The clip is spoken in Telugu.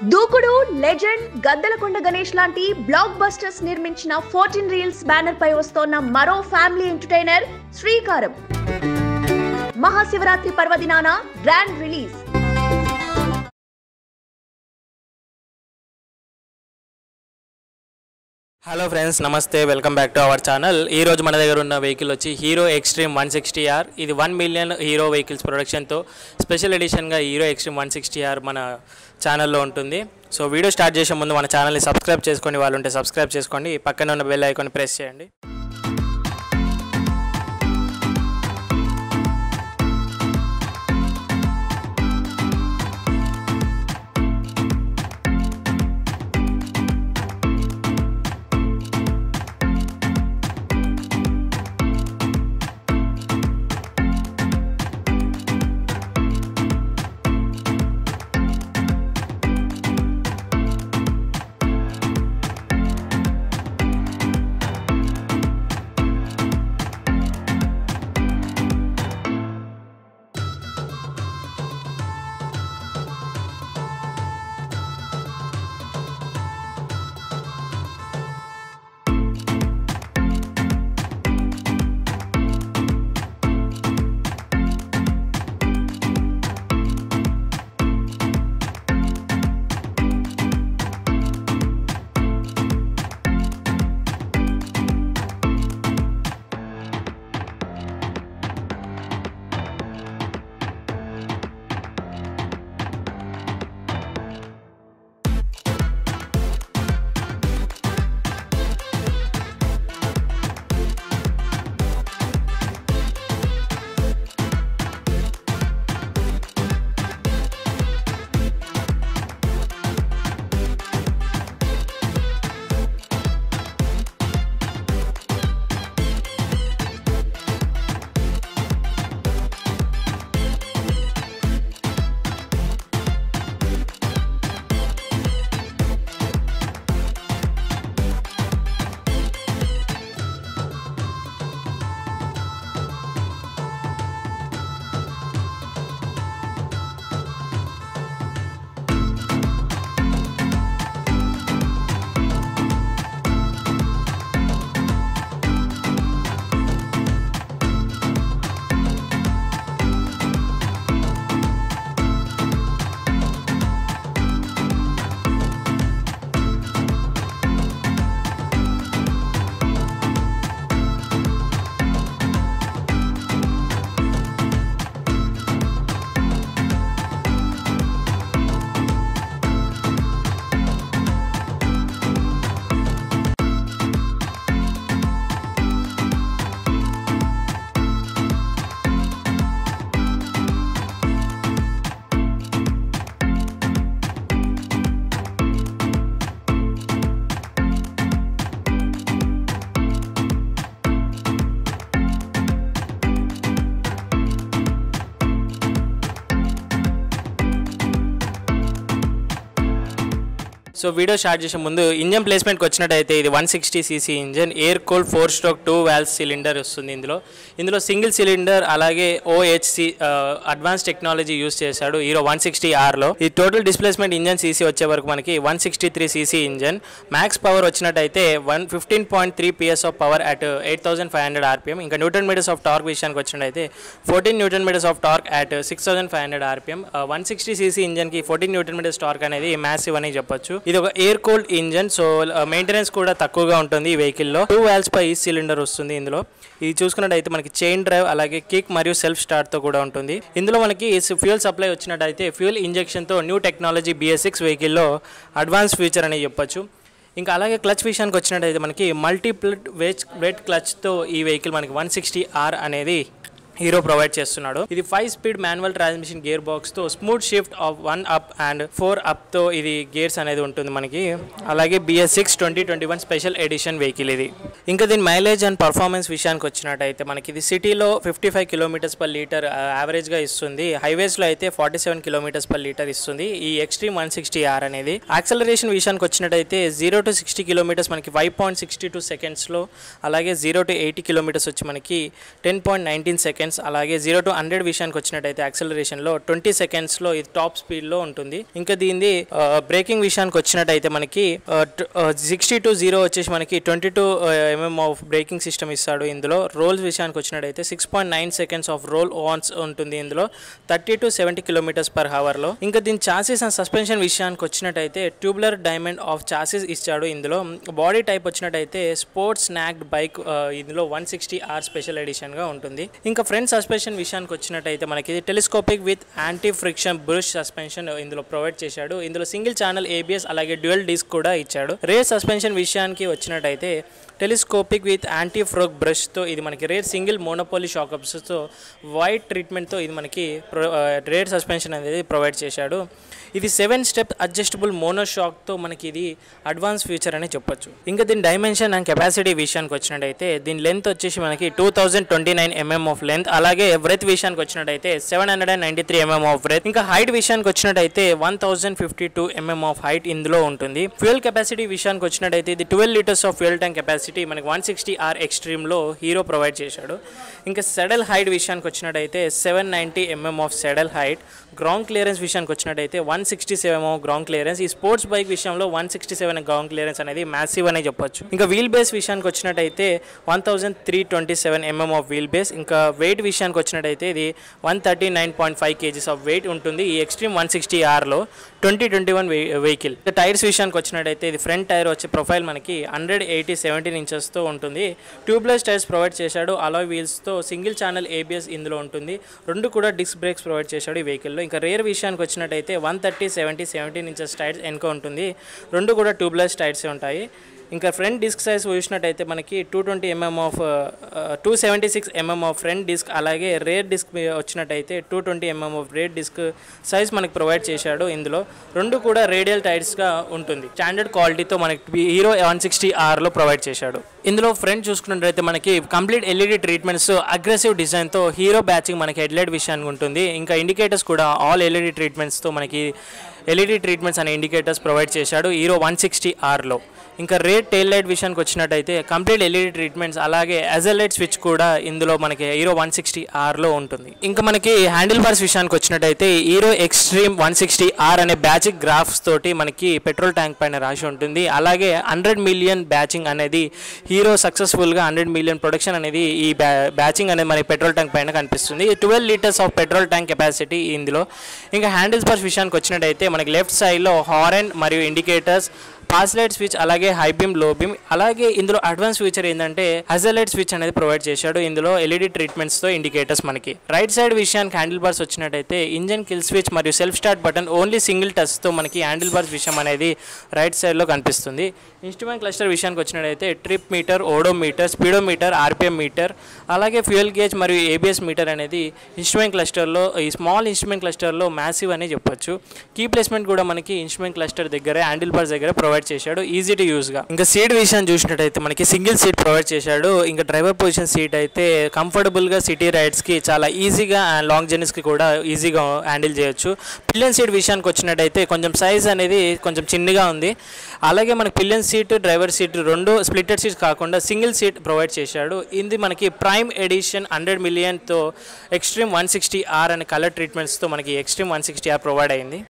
దూకుడు లెజెండ్ గద్దలకొండ గణేష్ లాంటి బ్లాక్ బస్టర్స్ నిర్మించిన ఫోర్టీన్ రీల్స్ బ్యానర్ పై వస్తోన్న మరో ఫ్యామిలీ ఎంటర్టైనర్ శ్రీకారం మహాశివరాత్రి పర్వదినాన గ్రాండ్ రిలీజ్ హలో ఫ్రెండ్స్ నమస్తే welcome back to our channel ఈ రోజు మన దగ్గర ఉన్న వెహికల్ వచ్చి Hero Xtreme one sixty R ఇది వన్ మిలియన్ హీరో వెహికల్స్ ప్రొడక్షన్తో స్పెషల్ ఎడిషన్గా Hero Xtreme one sixty R మన ఛానల్లో ఉంటుంది సో వీడియో స్టార్ట్ చేసే ముందు మన ఛానల్ని సబ్స్క్రైబ్ చేసుకోండి వాళ్ళు ఉంటే సబ్స్క్రైబ్ చేసుకోండి పక్కన ఉన్న బెల్ ఐకాన్ ప్రెస్ చేయండి సో వీడియో స్టార్ట్ చేసే ముందు ఇంజన్ ప్లేస్మెంట్కి వచ్చినట్టయితే ఇది one sixty cc engine air cool four stroke two valves cylinder వస్తుంది ఇందులో ఇందులో సింగిల్ సిలిండర్ అలాగే ఓహెచ్సి అడ్వాన్స్ టెక్నాలజీ యూస్ చేశాడు హీరో వన్ సిక్స్టీ ఆర్లో ఈ టోటల్ డిస్ప్లేస్మెంట్ ఇంజన్ సీసీ వచ్చే వరకు మనకి one sixty three cc engine max power వచ్చినట్టయితే one fifteen point three PS of power at eight thousand five hundred RPM ఇంకా న్యూటన్ మీటర్స్ ఆఫ్ టార్క్ విషయానికి వచ్చినట్టయితే fourteen newton metres of torque at six thousand five hundred RPM one sixty cc ఇంజన్కి ఫోర్టీన్ న్యూటన్ మీటర్స్ టార్క్ అనేది మ్యాసివ్ అని చెప్పొచ్చు ఇది ఒక air cooled engine so maintenance కూడా తక్కువగా ఉంటుంది ఈ వెహికల్లో టూ వాల్స్ పై ఈ సిలిండర్ వస్తుంది ఇందులో ఇది చూసుకున్నట్టయితే మనకి చైన్ డ్రైవ్ అలాగే కిక్ మరియు సెల్ఫ్ స్టార్ట్తో కూడా ఉంటుంది ఇందులో మనకి ఫ్యూయల్ సప్లై వచ్చినట్టయితే ఫ్యూయల్ ఇంజెక్షన్తో న్యూ టెక్నాలజీ బిఎస్ సిక్స్ వెహికల్లో అడ్వాన్స్ ఫీచర్ అని చెప్పొచ్చు ఇంకా అలాగే క్లచ్ విషయానికి వచ్చినట్టయితే మనకి మల్టీప్లెట్ వెజ్ వెట్ క్లచ్తో ఈ వెహికల్ మనకి వన్ సిక్స్టీ ఆర్ అనేది హీరో ప్రొవైడ్ చేస్తున్నాడు ఇది five speed manual transmission gear box తో smooth shift of one up and four up తో ఇది గేర్స్ అనేది ఉంటుంది మనకి అలాగే BS six twenty twenty one special edition vehicle ఇది ఇంకా దీని మైలేజ్ అండ్ పర్ఫార్మెన్స్ విషయానికి వచ్చినట్టయితే మనకి ఇది సిటీలో fifty five kilometres per litre యావరేజ్గా ఇస్తుంది హైవేస్లో అయితే forty seven kilometres per litre ఇస్తుంది ఈ ఎక్స్ట్రీమ్ వన్ సిక్స్టీ ఆర్ అనేది యాక్సలరేషన్ విషయానికి వచ్చినట్టయితే జీరో టు సిక్స్టీ కిలోమీటర్స్ మనకి ఫైవ్ పాయింట్ సిక్స్టీ టూ సెకండ్స్లో అలాగే జీరో టు ఎయిటీ కిలోమీటర్స్ వచ్చి మనకి ten point nineteen seconds seconds అలాగే జీరో టు హండ్రెడ్ విషయానికి వచ్చినట్టయితే యాక్సలరేషన్లో ట్వంటీ సెకండ్స్లో ఇది టాప్ స్పీడ్లో ఉంటుంది ఇంకా దీనిది బ్రేకింగ్ విషయానికి వచ్చినట్టయితే మనకి సిక్స్టీ టు జీరో వచ్చేసి మనకి twenty two mm of braking system ఇస్తాడు ఇందులో రోల్స్ విషయానికి వచ్చినట్టయితే six point nine seconds of roll ons ఉంటుంది ఇందులో thirty to seventy kilometres per హవర్లో ఇంకా దీని చాసెస్ అండ్ సస్పెన్షన్ విషయానికి వచ్చినట్టయితే ట్యూబ్లర్ డైమండ్ ఆఫ్ చాసెస్ ఇచ్చాడు ఇందులో బాడీ టైప్ వచ్చినట్టయితే స్పోర్ట్స్ స్నాక్డ్ బైక్ ఇందులో వన్ సిక్స్టీ ఆర్ స్పెషల్ ఎడిషన్గా ఉంటుంది ఇంకా ఫ్రంట్ సస్పెన్షన్ విషయానికి వచ్చినట్టయితే మనకి telescopic with anti friction brush suspension ఇందులో ప్రొవైడ్ చేశాడు ఇందులో సింగిల్ ఛానల్ ఏబిఎస్ అలాగే డ్యూయల్ డిస్క్ కూడా ఇచ్చాడు రేర్ సస్పెన్షన్ విషయానికి వచ్చినట్టయితే టెలిస్కోపిక్ విత్ యాంటీ ఫ్రోక్ బ్రష్తో ఇది మనకి రేర్ సింగిల్ మోనోపోలీ షాక్ అబ్స్తో వైట్ ట్రీట్మెంట్తో ఇది మనకి రేర్ సస్పెన్షన్ అనేది ప్రొవైడ్ చేశాడు ఇది సెవెన్ స్టెప్ అడ్జస్టబుల్ మోనో షాక్తో మనకి ఇది అడ్వాన్స్ ఫీచర్ అని చెప్పొచ్చు ఇంకా దీని డైమెన్షన్ అండ్ కెపాసిటీ విషయానికి వచ్చినట్టయితే దీని లెంత్ వచ్చేసి మనకి two thousand twenty nine mm of length అలాగే బ్రెత్ విషయానికి వచ్చినట్టయితే seven hundred and ninety three mm of breadth ఇంకా హైట్ విషయానికి వచ్చినట్టయితే one thousand fifty two mm of height ఇందులో ఉంటుంది ఫ్యూయల్ కెపాసిటీ విషయానికి వచ్చినట్టయితే ఇది twelve litres of fuel tank capacity మనకి వన్ సిక్స్టీ ఆర్ ఎక్స్ట్రీమ్లో హీరో ప్రొవైడ్ చేశాడు ఇంకా సెడల్ హైట్ విషయానికి వచ్చినట్టయితే seven ninety mm of saddle height ground clearance విషయానికి వచ్చినట్టయితే one sixty seven ground clearance ఈ స్పోర్ట్స్ బైక్ విషయంలో one sixty seven ground clearance అనేది మ్యాసివ్ అనే చెప్పొచ్చు ఇంకా వీల్ బేస్ విషయానికి వచ్చినట్టయితే one thousand three twenty seven mm of wheel base ఇంకా వెయిట్ విషయానికి వచ్చినట్టయితే ఇది one thirty nine point five kgs of weight ఉంటుంది ఈ ఎక్స్ట్రీమ్ వన్ సిక్స్టీ ఆర్లో twenty twenty one vehicle tyres విషయానికి వచ్చినట్టయితే ఇది ఫ్రంట్ టైర్ వచ్చే ప్రొఫైల్ మనకి హండ్రెడ్ ఎయిటీ సెవెంటీన్ ఇంచెస్తో ఉంటుంది ట్యూబ్లెస్ టైర్స్ ప్రొవైడ్ చేశాడు అలాయ్ వీల్స్తో సింగిల్ ఛానల్ ఏబిఎస్ ఇందులో ఉంటుంది రెండు కూడా డిస్క్ బ్రేక్స్ ప్రొవైడ్ చేశాడు ఈ వెహికల్లో ఇంకా రేర్ విషయానికి వచ్చినట్టయితే one thirty seventy seventeen inches tyres వెనుక ఉంటుంది రెండు కూడా ట్యూబ్లెస్ టైర్స్ ఉంటాయి ఇంకా ఫ్రంట్ డిస్క్ సైజ్ చూసినట్టయితే మనకి two twenty mm of two seventy six mm of front disc అలాగే రేర్ డిస్క్ వచ్చినట్టయితే two twenty mm of rear disc size మనకి ప్రొవైడ్ చేశాడు ఇందులో రెండు కూడా రేడియల్ టైర్స్గా ఉంటుంది స్టాండర్డ్ క్వాలిటీతో మనకి హీరో వన్ సిక్స్టీ ఆర్లో ప్రొవైడ్ చేశాడు ఇందులో ఫ్రంట్ చూసుకున్నట్టయితే మనకి కంప్లీట్ ఎల్ఈడి ట్రీట్మెంట్స్ అగ్రెసివ్ డిజైన్తో హీరో బ్యాచింగ్ మనకి హెడ్లైట్ విషయానికి ఉంటుంది ఇంకా ఇండికేటర్స్ కూడా ఆల్ ఎల్ఈడి ట్రీట్మెంట్స్తో మనకి ఎల్ఈడి ట్రీట్మెంట్స్ అనే ఇండికేటర్స్ ప్రొవైడ్ చేశాడు హీరో వన్ సిక్స్టీ ఆర్లో ఇంకా రేట్ టైల్ లైట్ విషయానికి వచ్చినట్టయితే కంప్లీట్ ఎల్ఈడి ట్రీట్మెంట్స్ అలాగే యాజల్ లైట్ స్విచ్ కూడా ఇందులో మనకి హీరో వన్ సిక్స్టీ ఆర్లో ఉంటుంది ఇంకా మనకి హ్యాండిల్ బార్స్ విషయానికి వచ్చినట్టయితే Hero Xtreme one sixty R అనే బ్యాచింగ్ గ్రాఫ్స్ తోటి మనకి పెట్రోల్ ట్యాంక్ పైన రాసి ఉంటుంది అలాగే హండ్రెడ్ మిలియన్ బ్యాచింగ్ అనేది హీరో సక్సెస్ఫుల్గా హండ్రెడ్ మిలియన్ ప్రొడక్షన్ అనేది ఈ బ్యా బ్యాచింగ్ అనేది మనకి పెట్రోల్ ట్యాంక్ పైన కనిపిస్తుంది twelve litres of petrol tank capacity ఇందులో ఇంకా హ్యాండిల్స్ బార్స్ విషయానికి వచ్చినట్టయితే మనకి లెఫ్ట్ సైడ్లో హారన్ మరియు ఇండికేటర్స్ పాస్లైట్ స్విచ్ అలాగే హై బీమ్ లో బీమ్ అలాగే ఇందులో అడ్వాన్స్ ఫీచర్ ఏంటంటే హజలైట్ స్విచ్ అనేది ప్రొవైడ్ చేశాడు ఇందులో ఎల్ఈడి ట్రీట్మెంట్స్తో ఇండికేటర్స్ మనకి రైట్ సైడ్ విషయానికి హ్యాండిల్ బార్స్ వచ్చినట్టయితే ఇంజన్ కిల్ స్విచ్ మరియు self start button only single టచ్తో మనకి హ్యాండిల్ బార్స్ విషయం అనేది రైట్ సైడ్లో కనిపిస్తుంది ఇన్స్ట్రుమెంట్ క్లస్టర్ విషయానికి వచ్చినట్టయితే trip meter odometer speedometer RPM meter అలాగే ఫ్యూయల్ గేజ్ మరియు ఏబిఎస్ మీటర్ అనేది ఇన్స్ట్రుమెంట్ క్లస్టర్లో ఈ స్మాల్ ఇన్స్ట్రుమెంట్ క్లస్టర్లో మ్యాసివ్ అని చెప్పొచ్చు కీ ప్లేస్మెంట్ కూడా మనకి ఇన్స్ట్రుమెంట్ క్లస్టర్ దగ్గర హ్యాండిల్ బార్స్ దగ్గర ప్రొవైడ్ చేశాడు ఈజీ టు యూస్గా ఇంకా సీట్ విషయం చూసినట్టయితే మనకి సింగిల్ సీట్ ప్రొవైడ్ చేశాడు ఇంకా డ్రైవర్ పొజిషన్ సీట్ అయితే కంఫర్టబుల్గా సిటీ రైడ్స్కి చాలా ఈజీగా అండ్ లాంగ్ జర్నీస్కి కూడా ఈజీగా హ్యాండిల్ చేయొచ్చు పిల్లన్ సీట్ విషయానికి వచ్చినట్టయితే కొంచెం సైజ్ అనేది కొంచెం చిన్నగా ఉంది అలాగే మనకి పిల్లన్ సీట్ డ్రైవర్ సీట్ రెండు స్ప్లిటెడ్ సీట్స్ కాకుండా సింగిల్ సీట్ ప్రొవైడ్ చేశాడు ఇది మనకి ప్రైమ్ ఎడిషన్ హండ్రెడ్ మిలియన్తో ఎక్స్ట్రీమ్ వన్ సిక్స్టీ ఆర్ అనే కలర్ ట్రీట్మెంట్స్తో మనకి Xtreme one sixty R provide అయింది